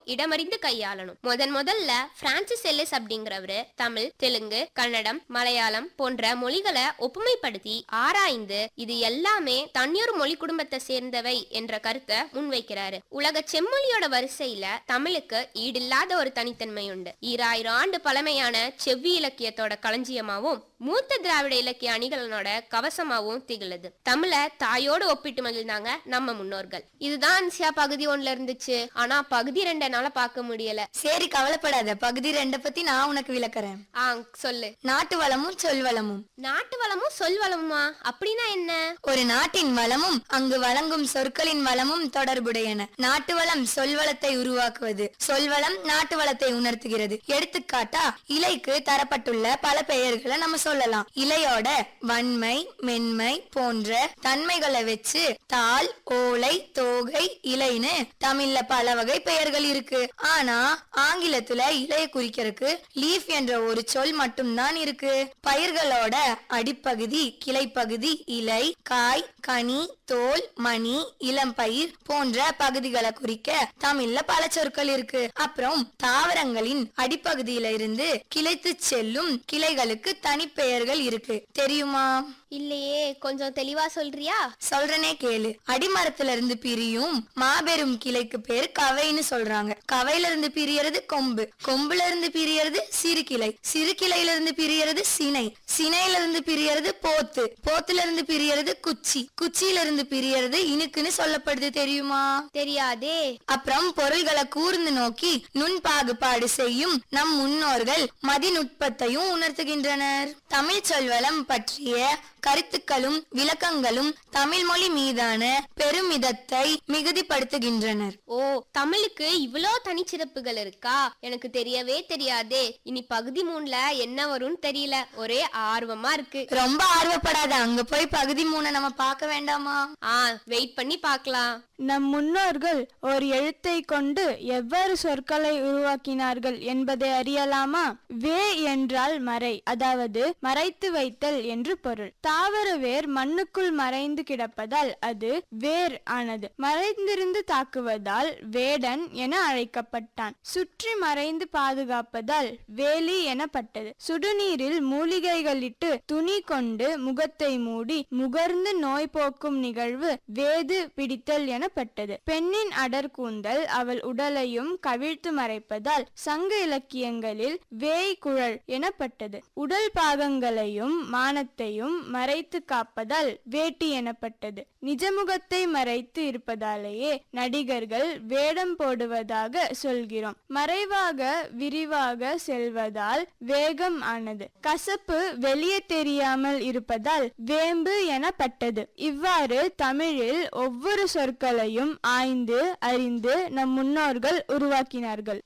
இடமறிந்து கையாளணும் முதன் முதல்ல பிரான்சிஸ் எல்லிஸ் அப்படிங்கிறவரு தமிழ் தெலுங்கு கன்னடம் மலையாளம் போன்ற மொழிகளை ஒப்புமைப்படுத்தி ஆராய்ந்து இது எல்லாமே தனியொரு மொழி குடும்பத்தை சேர்ந்தவை என்ற கருத்தை முன்வைக்கிறாரு உலக செம்மொழியோட வரிசையில தமிழுக்கு ஈடில்லாத ஒரு தனித்தன்மை உண்டு ஈராயிரம் ஆண்டு பழமையான செவ்வி இலக்கியத்தோட களஞ்சியமாவும் மூத்த திராவிட இலக்கிய அணிகளோட கவசமாவும் திகழுது தமிழை தாயோடு ஒப்பிட்டு மகிழ்ந்தாங்க நம்ம முன்னோர்கள் இதுதான் அன்சியா பகுதி ஒண்ணுல இருந்துச்சு ஆனா பகுதி ரெண்டு என்னால பார்க்க முடியல சரி கவலைப்படாத பகுதி ரெண்ட பத்தி நான் உனக்கு விளக்குறேன் ஆ சொல்லு நாட்டு வளமும் சொல் வளமும் நாட்டு வளமும் சொல் வளமுமா அப்படின்னா என்ன ஒரு நாட்டின் வளமும் அங்கு வழங்கும் சொற்களின் வளமும் தொடர்புடையன நாட்டு வளம் சொல் வளத்தை உருவாக்குவது சொல் வளம் நாட்டு வளத்தை உணர்த்துகிறது எடுத்துக்காட்டா இலைக்கு தரப்பட்டுள்ள பல பெயர்களை நம்ம சொல்லலாம் இலையோட வன்மை மென்மை போன்ற தன்மைகளை வச்சு தாள் ஓலை தோகை இலைன்னு தமிழ்ல பல வகை பெயர்கள் இருக்கு ஆனா ஆங்கிலத்துல இலைய குறிக்கிறதுக்கு லீஃப் என்ற ஒரு சொல் மட்டும்தான் இருக்கு பயிர்களோட அடிப்பகுதி கிளைப்பகுதி இலை காய் கனி தோல் மணி இளம்பயிர் போன்ற பகுதிகளை குறிக்க தமிழ்ல பல சொற்கள் இருக்கு அப்புறம் தாவரங்களின் அடிப்பகுதியில இருந்து கிளைத்து செல்லும் கிளைகளுக்கு தனிப்பெயர்கள் இருக்கு தெரியுமா இல்லையே கொஞ்சம் தெளிவா சொல்றியா சொல்றனே கேளு அடிமரத்துல இருந்து பிரியும் மாபெரும் கிளைக்கு பேர் கவைன்னு சொல்றாங்க கவையில இருந்து பிரியறது கொம்பு கொம்புல இருந்து பிரியறது சிறு கிளை சிறு கிளையில இருந்து பிரியறது சினை சினையில இருந்து பிரியறது போத்து போத்துல இருந்து பிரியறது குச்சி குச்சியில இருந்து பிரியறது இனுக்குன்னு சொல்லப்படுது தெரியுமா தெரியாதே அப்புறம் பொருள்களை கூர்ந்து நோக்கி நுண் பாகுபாடு செய்யும் நம் முன்னோர்கள் மதிநுட்பத்தையும் உணர்த்துகின்றனர் தமிழ் சொல்வளம் பற்றிய கருத்துக்களும் விளக்கங்களும் தமிழ் மொழி மீதான பெருமிதத்தை மிகுதிப்படுத்துகின்றனர் ஓ தமிழுக்கு இவ்வளோ தனிச்சிறப்புகள் இருக்கா எனக்கு தெரியவே தெரியாதே இனி பகுதி மூணுல என்ன வரும்னு தெரியல ஒரே ஆர்வமா இருக்கு ரொம்ப ஆர்வப்படாத அங்க போய் பகுதி மூணை நம்ம பார்க்க வேண்டாமா ஆ வெயிட் பண்ணி பார்க்கலாம் நம் முன்னோர்கள் ஒரு எழுத்தை கொண்டு எவ்வாறு சொற்களை உருவாக்கினார்கள் என்பதை அறியலாமா வே என்றால் மறை அதாவது மறைத்து வைத்தல் என்று பொருள் தாவர வேர் மண்ணுக்குள் மறைந்து கிடப்பதால் அது வேர் ஆனது மறைந்திருந்து தாக்குவதால் வேடன் என அழைக்கப்பட்டான் சுற்றி மறைந்து பாதுகாப்பதால் வேலி எனப்பட்டது சுடுநீரில் மூலிகைகளிட்டு துணி கொண்டு முகத்தை மூடி முகர்ந்து நோய் போக்கும் நிகழ்வு வேது பிடித்தல் எனப்பட்டது பெண்ணின் அடர் கூந்தல் அவள் உடலையும் கவிழ்த்து மறைப்பதால் சங்க இலக்கியங்களில் வேய் குழல் எனப்பட்டது உடல் பாகங்களையும் மானத்தையும் மறைத்து காப்பதால் வேட்டி எனப்பட்டது நிஜமுகத்தை மறைத்து இருப்பதாலேயே நடிகர்கள் வேடம் போடுவதாக சொல்கிறோம் மறைவாக விரிவாக செல்வதால் வேகம் ஆனது கசப்பு வெளியே தெரியாமல் இருப்பதால் வேம்பு எனப்பட்டது இவ்வாறு தமிழில் ஒவ்வொரு சொற்களையும் ஆய்ந்து அறிந்து நம் முன்னோர்கள் உருவாக்கினார்கள்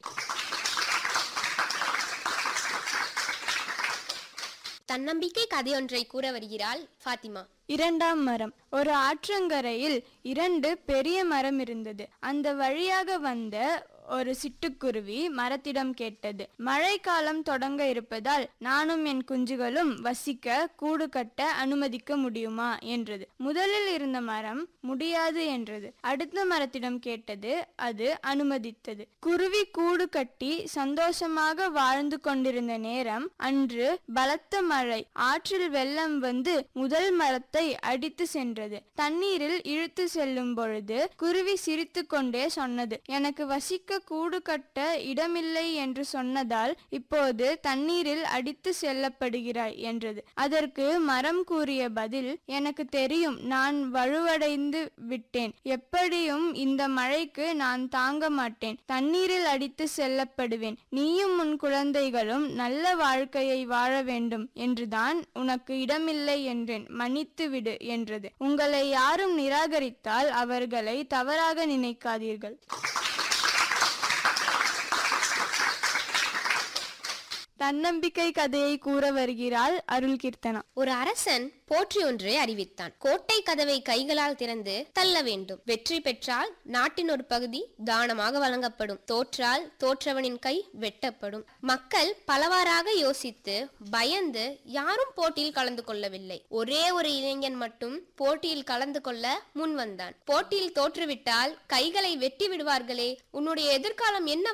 தன்னம்பிக்கை கதையொன்றை கூற வருகிறாள் ஃபாத்திமா இரண்டாம் மரம் ஒரு ஆற்றங்கரையில் இரண்டு பெரிய மரம் இருந்தது அந்த வழியாக வந்த ஒரு சிட்டுக்குருவி மரத்திடம் கேட்டது மழைக்காலம் தொடங்க இருப்பதால் நானும் என் குஞ்சுகளும் வசிக்க கூடு கட்ட அனுமதிக்க முடியுமா என்றது முதலில் இருந்த மரம் முடியாது என்றது அடுத்த மரத்திடம் கேட்டது அது அனுமதித்தது குருவி கூடு கட்டி சந்தோஷமாக வாழ்ந்து கொண்டிருந்த நேரம் அன்று பலத்த மழை ஆற்றில் வெள்ளம் வந்து முதல் மரத்தை அடித்து சென்றது தண்ணீரில் இழுத்து செல்லும் பொழுது குருவி சிரித்து கொண்டே சொன்னது எனக்கு வசிக்க கூடு கட்ட இடமில்லை என்று சொன்னதால் இப்போது தண்ணீரில் அடித்து செல்லப்படுகிறாய் என்றது அதற்கு மரம் கூறிய பதில் எனக்கு தெரியும் நான் வலுவடைந்து விட்டேன் எப்படியும் இந்த மழைக்கு நான் தாங்க மாட்டேன் தண்ணீரில் அடித்து செல்லப்படுவேன் நீயும் உன் குழந்தைகளும் நல்ல வாழ்க்கையை வாழ வேண்டும் என்றுதான் உனக்கு இடமில்லை என்றேன் மன்னித்து விடு என்றது உங்களை யாரும் நிராகரித்தால் அவர்களை தவறாக நினைக்காதீர்கள் தன்னம்பிக்கை கதையை கூற வருகிறாள் அருள் கீர்த்தனா ஒரு அரசன் போற்றி ஒன்றை அறிவித்தான் கோட்டை கதவை கைகளால் திறந்து தள்ள வேண்டும் வெற்றி பெற்றால் நாட்டின் ஒரு பகுதி தானமாக வழங்கப்படும் தோற்றால் தோற்றவனின் கை வெட்டப்படும் மக்கள் பலவாறாக யோசித்து பயந்து யாரும் போட்டியில் கலந்து கொள்ளவில்லை ஒரே ஒரு இளைஞன் மட்டும் போட்டியில் கலந்து கொள்ள முன் வந்தான் போட்டியில் தோற்றுவிட்டால் கைகளை வெட்டி விடுவார்களே உன்னுடைய எதிர்காலம் என்ன